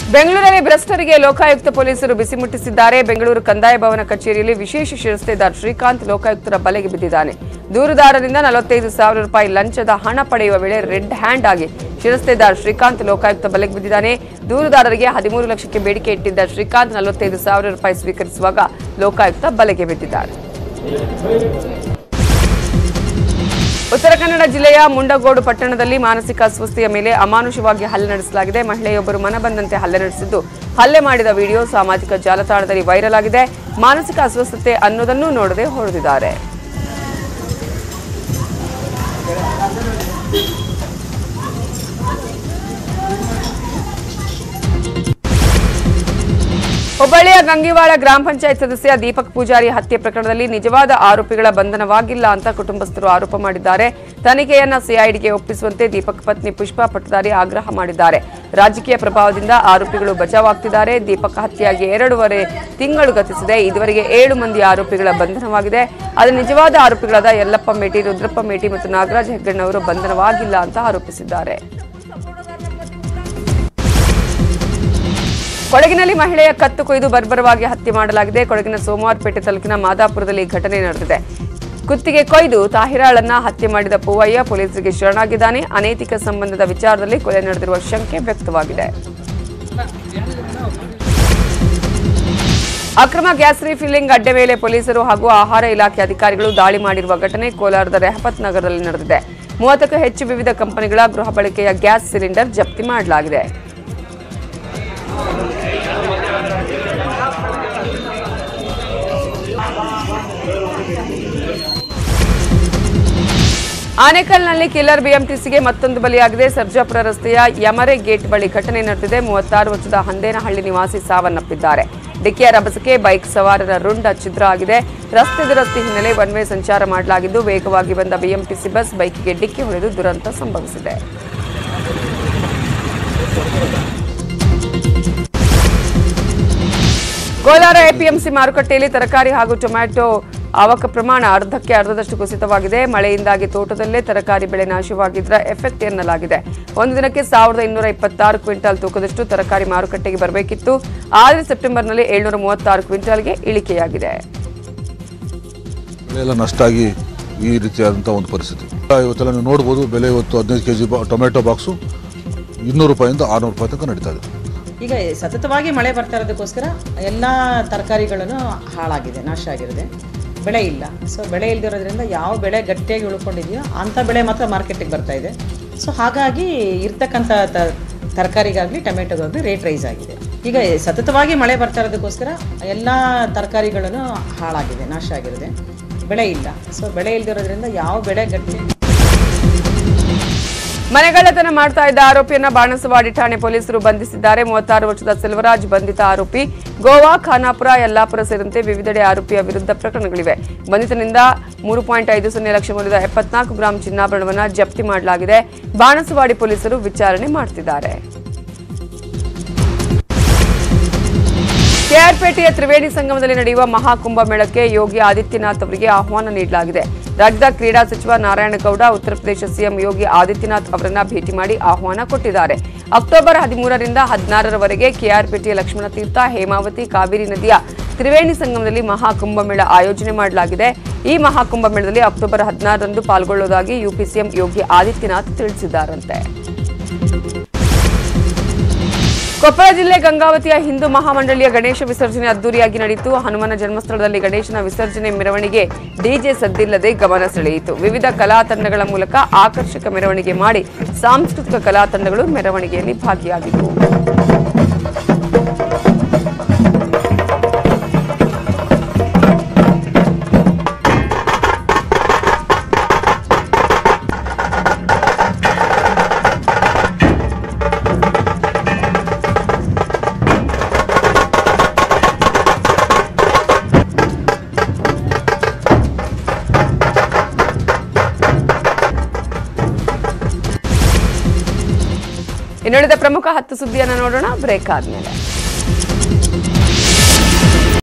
ಬೆಂಗಳೂರಲ್ಲಿ ಭ್ರಷ್ಟರಿಗೆ ಲೋಕಾಯುಕ್ತ ಪೊಲೀಸರು ಬಿಸಿ ಮುಟ್ಟಿಸಿದ್ದಾರೆ ಬೆಂಗಳೂರು ಕಂದಾಯ ಭವನ ಕಚೇರಿಯಲ್ಲಿ ವಿಶೇಷ ಶಿರಸ್ತೇದಾರ್ ಶ್ರೀಕಾಂತ್ ಲೋಕಾಯುಕ್ತರ ಬಲೆಗೆ ಬಿದ್ದಿದ್ದಾನೆ ದೂರುದಾರರಿಂದ ನಲವತ್ತೈದು ಸಾವಿರ ರೂಪಾಯಿ ಲಂಚದ ಹಣ ಪಡೆಯುವ ವೇಳೆ ರೆಡ್ ಹ್ಯಾಂಡ್ ಆಗಿ ಶಿರಸ್ತೇದಾರ್ ಶ್ರೀಕಾಂತ್ ಲೋಕಾಯುಕ್ತ ಬಲೆಗೆ ಬಿದ್ದಿದ್ದಾನೆ ದೂರುದಾರರಿಗೆ ಹದಿಮೂರು ಲಕ್ಷಕ್ಕೆ ಬೇಡಿಕೆ ಇಟ್ಟಿದ್ದ ಶ್ರೀಕಾಂತ್ ನಲವತ್ತೈದು ಸಾವಿರ ರೂಪಾಯಿ ಸ್ವೀಕರಿಸುವಾಗ ಲೋಕಾಯುಕ್ತ ಬಲೆಗೆ ಬಿದ್ದಿದ್ದಾರೆ ಉತ್ತರ ಕನ್ನಡ ಜಿಲ್ಲೆಯ ಮುಂಡಗೋಡು ಪಟ್ಟಣದಲ್ಲಿ ಮಾನಸಿಕ ಅಸ್ವಸ್ಥೆಯ ಮೇಲೆ ಅಮಾನುಷವಾಗಿ ಹಲ್ಲೆ ನಡೆಸಲಾಗಿದೆ ಮಹಿಳೆಯೊಬ್ಬರು ಮನಬಂದಂತೆ ಹಲ್ಲೆ ನಡೆಸಿದ್ದು ಹಲ್ಲೆ ಮಾಡಿದ ವಿಡಿಯೋ ಸಾಮಾಜಿಕ ಜಾಲತಾಣದಲ್ಲಿ ವೈರಲ್ ಆಗಿದೆ ಮಾನಸಿಕ ಅಸ್ವಸ್ಥತೆ ಅನ್ನೋದನ್ನೂ ನೋಡದೆ ಹೊಡೆದಿದ್ದಾರೆ ಹುಬ್ಬಳ್ಳಿಯ ಗಂಗಿವಾಳ ಗ್ರಾಮ ಪಂಚಾಯತ್ ಸದಸ್ಯ ದೀಪಕ್ ಪೂಜಾರಿ ಹತ್ಯೆ ಪ್ರಕರಣದಲ್ಲಿ ನಿಜವಾದ ಆರೋಪಿಗಳ ಬಂಧನವಾಗಿಲ್ಲ ಅಂತ ಕುಟುಂಬಸ್ಥರು ಆರೋಪ ಮಾಡಿದ್ದಾರೆ ತನಿಖೆಯನ್ನ ಸಿಐಡಿಗೆ ಒಪ್ಪಿಸುವಂತೆ ದೀಪಕ್ ಪತ್ನಿ ಪುಷ್ಪಾ ಪಟ್ಟದಾರಿ ಆಗ್ರಹ ಮಾಡಿದ್ದಾರೆ ರಾಜಕೀಯ ಪ್ರಭಾವದಿಂದ ಆರೋಪಿಗಳು ಬಚಾವಾಗ್ತಿದ್ದಾರೆ ದೀಪಕ್ ಹತ್ಯೆಯಾಗಿ ಎರಡೂವರೆ ತಿಂಗಳು ಗತಿಸಿದೆ ಇದುವರೆಗೆ ಏಳು ಮಂದಿ ಆರೋಪಿಗಳ ಬಂಧನವಾಗಿದೆ ಆದರೆ ನಿಜವಾದ ಆರೋಪಿಗಳಾದ ಯಲ್ಲಪ್ಪ ಮೇಟಿ ರುದ್ರಪ್ಪ ಮೇಟಿ ಮತ್ತು ನಾಗರಾಜ್ ಹೆಗ್ಗಣ್ಣವರು ಬಂಧನವಾಗಿಲ್ಲ ಅಂತ ಆರೋಪಿಸಿದ್ದಾರೆ ಕೊಡಗಿನಲ್ಲಿ ಮಹಿಳೆಯ ಕತ್ತು ಕೊಯ್ದು ಬರ್ಬರವಾಗಿ ಹತ್ಯೆ ಮಾಡಲಾಗಿದೆ ಕೊಡಗಿನ ಸೋಮವಾರಪೇಟೆ ತಾಲೂಕಿನ ಮಾದಾಪುರದಲ್ಲಿ ಈ ಘಟನೆ ನಡೆದಿದೆ ಕುತ್ತಿಗೆ ಕೊಯ್ದು ತಾಹಿರಾಳನ್ನ ಹತ್ಯೆ ಮಾಡಿದ ಪೂವಯ್ಯ ಪೊಲೀಸರಿಗೆ ಶರಣಾಗಿದ್ದಾನೆ ಅನೈತಿಕ ಸಂಬಂಧದ ವಿಚಾರದಲ್ಲಿ ಕೊಲೆ ನಡೆದಿರುವ ಶಂಕೆ ವ್ಯಕ್ತವಾಗಿದೆ ಅಕ್ರಮ ಗ್ಯಾಸ್ ರೀಫಿಲ್ಲಿಂಗ್ ಅಡ್ಡೆ ಮೇಲೆ ಪೊಲೀಸರು ಹಾಗೂ ಆಹಾರ ಇಲಾಖೆ ಅಧಿಕಾರಿಗಳು ದಾಳಿ ಮಾಡಿರುವ ಘಟನೆ ಕೋಲಾರದ ರೆಹಪತ್ ನಗರದಲ್ಲಿ ನಡೆದಿದೆ ಮೂವತ್ತಕ್ಕೂ ಹೆಚ್ಚು ವಿವಿಧ ಕಂಪನಿಗಳ ಗೃಹ ಬಳಕೆಯ ಗ್ಯಾಸ್ ಸಿಲಿಂಡರ್ ಜಪ್ತಿ ಮಾಡಲಾಗಿದೆ ಆನೇಕಲ್ನಲ್ಲಿ ಕಿಲ್ಲರ್ ಬಿಎಂಟಿಸಿಗೆ ಮತ್ತೊಂದು ಬಲಿಯಾಗಿದೆ ಸರ್ಜಾಪುರ ರಸ್ತೆಯ ಯಮರೆ ಗೇಟ್ ಬಳಿ ಘಟನೆ ನಡೆದಿದೆ ಮೂವತ್ತಾರು ವರ್ಷದ ಹಂದೇನಹಳ್ಳಿ ನಿವಾಸಿ ಸಾವನ್ನಪ್ಪಿದ್ದಾರೆ ಡಿಕ್ಕಿಯ ರಭಸಕ್ಕೆ ಬೈಕ್ ಸವಾರರ ರುಂಡ ಛಿದ್ರ ಆಗಿದೆ ರಸ್ತೆ ದುರಸ್ತಿ ಹಿನ್ನೆಲೆ ಒನ್ ವೇ ಸಂಚಾರ ಮಾಡಲಾಗಿದ್ದು ವೇಗವಾಗಿ ಬಂದ ಬಿಎಂಟಿಸಿ ಬಸ್ ಬೈಕಿಗೆ ಡಿಕ್ಕಿ ಹೊಡೆದು ದುರಂತ ಸಂಭವಿಸಿದೆ ಕೋಲಾರ ಎಪಿಎಂಸಿ ಮಾರುಕಟ್ಟೆಯಲ್ಲಿ ತರಕಾರಿ ಹಾಗೂ ಟೊಮ್ಯಾಟೊ ಆವಕ ಪ್ರಮಾಣ ಅರ್ಧಕ್ಕೆ ಅರ್ಧದಷ್ಟು ಕುಸಿತವಾಗಿದೆ ಮಳೆಯಿಂದಾಗಿ ತೋಟದಲ್ಲೇ ತರಕಾರಿ ಬೆಳೆ ನಾಶವಾಗಿದ್ದರ ಎಫೆಕ್ಟ್ ಎನ್ನಲಾಗಿದೆ ಒಂದು ದಿನಕ್ಕೆ ಸಾವಿರದ ಇನ್ನೂರ ಇಪ್ಪತ್ತಾರು ಕ್ವಿಂಟಾಲ್ ತೂಕದಷ್ಟು ತರಕಾರಿ ಮಾರುಕಟ್ಟೆಗೆ ಬರಬೇಕಿತ್ತು ಆದರೆ ಸೆಪ್ಟೆಂಬರ್ನಲ್ಲಿ ಏಳ್ನೂರ ಮೂವತ್ತಾರು ಕ್ವಿಂಟಾಲ್ಗೆ ಇಳಿಕೆಯಾಗಿದೆ ಬೆಳೆ ಎಲ್ಲ ನಷ್ಟ ಆಗಿ ಈ ರೀತಿಯಾದಂಥ ಒಂದು ಪರಿಸ್ಥಿತಿ ಇವತ್ತೆಲ್ಲ ನೀವು ನೋಡ್ಬೋದು ಬೆಲೆ ಇವತ್ತು ಹದಿನೈದು ಕೆ ಜಿ ಟೊಮೆಟೊ ಬಾಕ್ಸು ಇನ್ನೂರು ರೂಪಾಯಿಂದ ಆರುನೂರು ರೂಪಾಯಿ ತನಕ ನಡೀತಾ ಇದೆ ಈಗ ಸತತವಾಗಿ ಮಳೆ ಬರ್ತಾ ಇರೋದಕ್ಕೋಸ್ಕರ ಎಲ್ಲ ತರಕಾರಿಗಳನ್ನು ಹಾಳಾಗಿದೆ ನಾಶ ಆಗಿರುತ್ತೆ ಬೆಳೆ ಇಲ್ಲ ಸೊ ಬೆಳೆ ಇಲ್ದಿರೋದ್ರಿಂದ ಯಾವ ಬೆಳೆ ಗಟ್ಟಿಯಾಗಿ ಉಳ್ಕೊಂಡಿದೆಯೋ ಅಂಥ ಬೆಳೆ ಮಾತ್ರ ಮಾರ್ಕೆಟಿಗೆ ಬರ್ತಾ ಇದೆ ಸೊ ಹಾಗಾಗಿ ಇರ್ತಕ್ಕಂಥ ತ ತರಕಾರಿಗಾಗಲಿ ಟೊಮೆಟೊಗಾಗಲಿ ರೇಟ್ ರೈಸ್ ಆಗಿದೆ ಈಗ ಸತತವಾಗಿ ಮಳೆ ಬರ್ತಾ ಇರೋದಕ್ಕೋಸ್ಕರ ಎಲ್ಲ ತರಕಾರಿಗಳನ್ನು ಹಾಳಾಗಿದೆ ನಾಶ ಆಗಿರುತ್ತೆ ಬೆಳೆ ಇಲ್ಲ ಸೊ ಬೆಳೆ ಇಲ್ದಿರೋದ್ರಿಂದ ಯಾವ ಬೆಳೆ ಗಟ್ಟಿ ಮನೆಗಳ್ಳತನ ಮಾಡ್ತಾ ಇದ್ದ ಆರೋಪಿಯನ್ನ ಬಾಣಸವಾಡಿ ಠಾಣೆ ಪೊಲೀಸರು ಬಂಧಿಸಿದ್ದಾರೆ ಮೂವತ್ತಾರು ವರ್ಷದ ಸೆಲ್ವರಾಜ್ ಬಂಧಿತ ಆರೋಪಿ ಗೋವಾ ಖಾನಾಪುರ ಯಲ್ಲಾಪುರ ಸೇರಿದಂತೆ ವಿವಿಧೆಡೆ ಆರೋಪಿಯ ವಿರುದ್ಧ ಪ್ರಕರಣಗಳಿವೆ ಬಂಧಿತನಿಂದ ಮೂರು ಪಾಯಿಂಟ್ ಐದು ಸೊನ್ನೆ ಲಕ್ಷ ಮೌಲ್ಯದ ಎಪ್ಪತ್ನಾಲ್ಕು ಗ್ರಾಂ ಚಿನ್ನಾಭರಣವನ್ನ ಜಪ್ತಿ ಮಾಡಲಾಗಿದೆ ಬಾಣಸವಾಡಿ ಪೊಲೀಸರು ವಿಚಾರಣೆ ಮಾಡ್ತಿದ್ದಾರೆ ಕೆಆರ್ಪೇಟೆಯ ತ್ರಿವೇಣಿ ಸಂಗಮದಲ್ಲಿ ನಡೆಯುವ ಮಹಾಕುಂಭ ಮೇಳಕ್ಕೆ ಯೋಗಿ ಆದಿತ್ಯನಾಥ್ ಅವರಿಗೆ ಆಹ್ವಾನ ನೀಡಲಾಗಿದೆ ರಾಜ್ಯದ ಕ್ರೀಡಾ ಸಚಿವ ನಾರಾಯಣಗೌಡ ಉತ್ತರ ಪ್ರದೇಶ ಸಿಎಂ ಯೋಗಿ ಆದಿತ್ಯನಾಥ್ ಅವರನ್ನ ಭೇಟಿ ಮಾಡಿ ಆಹ್ವಾನ ಕೊಟ್ಟಿದ್ದಾರೆ ಅಕ್ಟೋಬರ್ ಹದಿಮೂರರಿಂದ ಹದಿನಾರರವರೆಗೆ ಕೆಆರ್ಪೇಟೆಯ ಲಕ್ಷ್ಮಣ ತೀರ್ಥ ಹೇಮಾವತಿ ಕಾವೇರಿ ನದಿಯ ತ್ರಿವೇಣಿ ಸಂಗಮದಲ್ಲಿ ಮಹಾಕುಂಭ ಮೇಳ ಆಯೋಜನೆ ಮಾಡಲಾಗಿದೆ ಈ ಮಹಾಕುಂಭ ಮೇಳದಲ್ಲಿ ಅಕ್ಟೋಬರ್ ಹದಿನಾರರಂದು ಪಾಲ್ಗೊಳ್ಳುವುದಾಗಿ ಯುಪಿ ಸಿಎಂ ಯೋಗಿ ಆದಿತ್ಯನಾಥ್ ತಿಳಿಸಿದ್ದಾರಂತೆ ಕೊಪ್ಪಳ ಜಿಲ್ಲೆ ಗಂಗಾವತಿಯ ಹಿಂದೂ ಮಹಾಮಂಡಳಿಯ ಗಣೇಶ ವಿಸರ್ಜನೆ ಅದ್ದೂರಿಯಾಗಿ ನಡೆಯಿತು ಹನುಮನ ಜನ್ಮಸ್ಥಳದಲ್ಲಿ ಗಣೇಶನ ವಿಸರ್ಜನೆ ಮೆರವಣಿಗೆ ಡಿಜೆ ಸದ್ದಿಲ್ಲದೆ ಗಮನ ಸೆಳೆಯಿತು ವಿವಿಧ ಕಲಾ ತಂಡಗಳ ಮೂಲಕ ಆಕರ್ಷಕ ಮೆರವಣಿಗೆ ಮಾಡಿ ಸಾಂಸ್ಕೃತಿಕ ಕಲಾ ತಂಡಗಳು ಮೆರವಣಿಗೆಯಲ್ಲಿ ಭಾಗಿಯಾಗಿದ್ದವು ಇನ್ನುಳಿದ ಪ್ರಮುಖ ಹತ್ತು ಸುದ್ದಿಯನ್ನು ನೋಡೋಣ ಬ್ರೇಕ್ ಆದ್ಮೇಲೆ